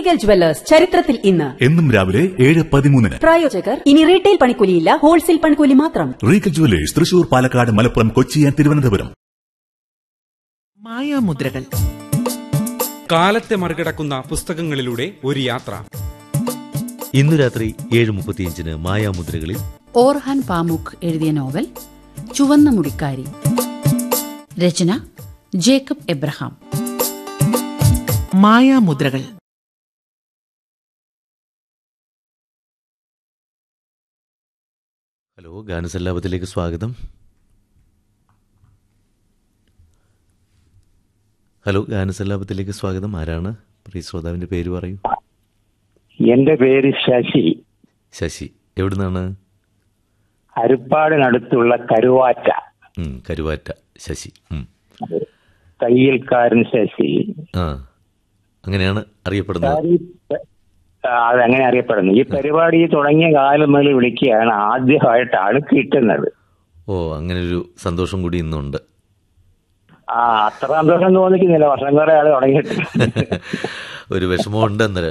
Regal jewellers ചരിത്രത്തിൽ ഇന്ന് എന്നും രാവിലെ ഏഴ് പതിമൂന്നിന് പ്രായോജകർ ഇനി റീറ്റെയിൽ പണിക്കൂലിയില്ല ഹോൾസെയിൽ പണിക്കൂലി മാത്രം Regal Jewellers Thrissur Palakkad Malappuram Kochi and Thiruvananthapuram മായാമുദ്രകൾ കാലത്തെ മറികടക്കുന്ന പുസ്തകങ്ങളിലൂടെ ഒരു യാത്ര ഇന്നു രാത്രി ഏഴ് മുപ്പത്തിയഞ്ചിന് മായാമുദ്രകളിൽ ഓർഹാൻ പാമുക്ക് എഴുതിയ നോവൽ ചുവന്ന മുടിക്കാരി രചന ജേക്കബ് എബ്രഹാം മായാമുദ്രകൾ ഹലോ ഗാനസല്ലാപത്തിലേക്ക് സ്വാഗതം ഹലോ ഗാനസല്ലാപത്തിലേക്ക് സ്വാഗതം ആരാണ് പ്രിയ ശ്രോതാവിന്റെ പേര് പറയൂ എന്റെ പേര് ശശി ശശി എവിടുന്നാണ് അരിപ്പാടിനടുത്തുള്ള കരുവാറ്റ ഉം, കരുവാറ്റ ശശി ഉം. തയ്യൽക്കാരൻ ശശി ആ അങ്ങനെയാണ് അറിയപ്പെടുന്നത് ആ, അതങ്ങനെ അറിയപ്പെടുന്നു ഈ പരിപാടി തുടങ്ങിയ കാലം മുതൽ വിളിക്കുകയാണ് ആദ്യമായിട്ടാണ് കിട്ടുന്നത് ഓ അങ്ങനെ ഒരു സന്തോഷം കൂടി ഇന്നുണ്ട് ആ അത്ര സന്തോഷം തോന്നിക്കുന്നില്ല വർഷം കുറെ ആള് തുടങ്ങിയിട്ട് ഒരു വിഷമമുണ്ട് അന്നേരം